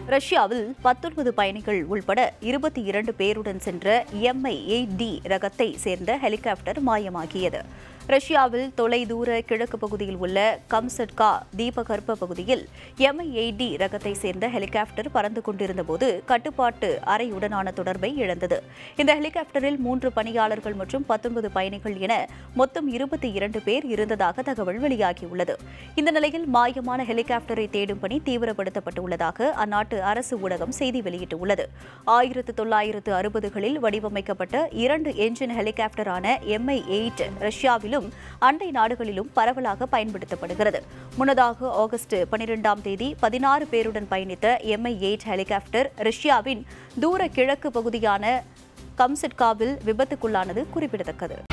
ரஷ்யாவில் பத்தொன்பது பயணிகள் உள்பட இருபத்தி இரண்டு பேருடன் சென்ற எம்ஐ எயிட் டி ரகத்தை சேர்ந்த ஹெலிகாப்டர் மாயமாகியது ரஷ்யாவில் தொலைதூர கிழக்கு பகுதியில் உள்ள கம்சட்கா தீபகற்ப பகுதியில் எம்ஐ எயிட் டி ரகத்தை சேர்ந்த ஹெலிகாப்டர் பறந்து கொண்டிருந்தபோது கட்டுப்பாட்டு அறையுடனான தொடர்பை இழந்தது இந்த ஹெலிகாப்டரில் மூன்று பணியாளர்கள் மற்றும் பத்தொன்பது பயணிகள் என மொத்தம் இருபத்தி இரண்டு பேர் இருந்ததாக தகவல் வெளியாகியுள்ளது இந்த நிலையில் மாயமான ஹெலிகாப்டரை தேடும் பணி தீவிரப்படுத்தப்பட்டுள்ளதாக அந்நாட்டு அரசு ஊடகம் செய்தி வெளியிட்டுள்ளது ஆயிரத்து தொள்ளாயிரத்து அறுபதுகளில் வடிவமைக்கப்பட்ட இரண்டு என்ஜின் ஹெலிகாப்டரான எம்ஐ எயிட் ரஷ்யாவிலும் அண்டை நாடுகளிலும் பரவலாக பயன்படுத்தப்படுகிறது முன்னதாக ஆகஸ்ட் பனிரெண்டாம் தேதி பதினாறு பேருடன் பயணித்த எம்ஐ எயிட் ஹெலிகாப்டர் ரஷ்யாவின் தூர கிழக்கு பகுதியான கம்சட்காவில் விபத்துக்குள்ளானது குறிப்பிடத்தக்கது